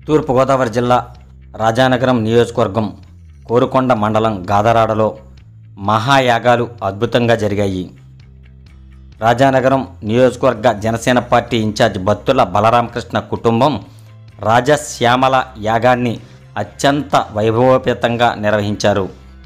తూర్పుగోదావరి జిల్లా రాజానగరం నియోజకవర్గం కోరుకొండ మండలం గాదరాడలో మహాయాగాలు అద్భుతంగా జరిగాయి రాజానగరం నియోజకవర్గ జనసేన పార్టీ ఇన్ఛార్జ్ బత్తుల బలరామకృష్ణ కుటుంబం రాజశ్యామల యాగాన్ని అత్యంత వైభవోపేతంగా నిర్వహించారు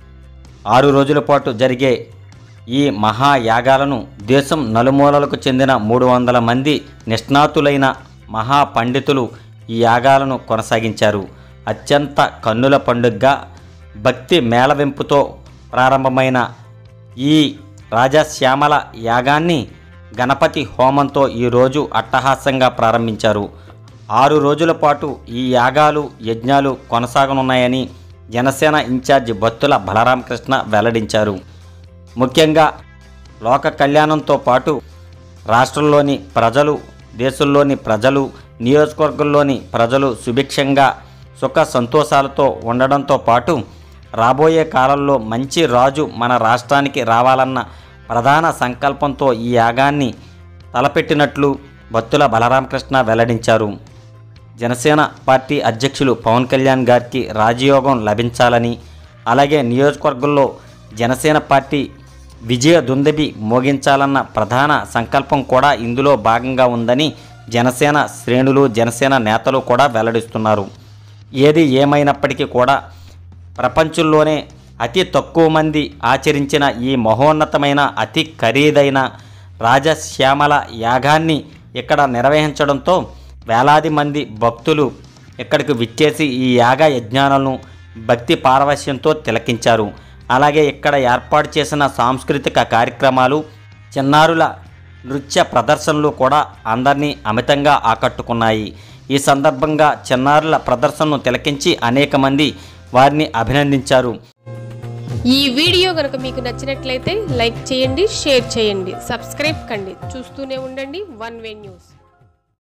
ఆరు రోజుల పాటు జరిగే ఈ మహాయాగాలను దేశం నలుమూలలకు చెందిన మూడు వందల మంది నిష్ణాతులైన మహా పండితులు ఈ యాగాలను కొనసాగించారు అత్యంత కన్నుల పండుగగా భక్తి మేళవింపుతో ప్రారంభమైన ఈ రాజశ్యామల యాగాన్ని గణపతి హోమంతో ఈరోజు అట్టహాసంగా ప్రారంభించారు ఆరు రోజుల పాటు ఈ యాగాలు యజ్ఞాలు కొనసాగనున్నాయని జనసేన ఇన్ఛార్జ్ బత్తుల బలరామకృష్ణ వెల్లడించారు ముఖ్యంగా లోక కళ్యాణంతో పాటు రాష్ట్రంలోని ప్రజలు దేశంలోని ప్రజలు నియోజకవర్గంలోని ప్రజలు సుభిక్షంగా సుఖ సంతోషాలతో ఉండడంతో పాటు రాబోయే కాలంలో మంచి రాజు మన రాష్ట్రానికి రావాలన్న ప్రధాన సంకల్పంతో ఈ యాగాన్ని తలపెట్టినట్లు బత్తుల బలరామకృష్ణ వెల్లడించారు జనసేన పార్టీ అధ్యక్షులు పవన్ కళ్యాణ్ గారికి రాజయోగం లభించాలని అలాగే నియోజకవర్గంలో జనసేన పార్టీ విజయ దుందబి మోగించాలన్న ప్రధాన సంకల్పం కూడా ఇందులో భాగంగా ఉందని జనసేన శ్రేణులు జనసేన నేతలు కూడా వెల్లడిస్తున్నారు ఏది ఏమైనప్పటికీ కూడా ప్రపంచంలోనే అతి తక్కువ మంది ఆచరించిన ఈ మహోన్నతమైన అతి ఖరీదైన రాజశ్యామల యాగాన్ని ఇక్కడ నిర్వహించడంతో వేలాది మంది భక్తులు ఇక్కడికి విచ్చేసి ఈ యాగ యజ్ఞాలను భక్తి పారవశ్యంతో తిలకించారు అలాగే ఇక్కడ ఏర్పాటు చేసిన సాంస్కృతిక కార్యక్రమాలు చిన్నారుల నృత్య ప్రదర్శనలు కూడా అందరినీ అమితంగా ఆకట్టుకున్నాయి ఈ సందర్భంగా చిన్నారుల ప్రదర్శనను తిలకించి అనేక మంది వారిని అభినందించారు ఈ వీడియో కనుక మీకు నచ్చినట్లయితే లైక్ చేయండి షేర్ చేయండి సబ్స్క్రైబ్ కండి చూస్తూనే ఉండండి వన్ వే న్యూస్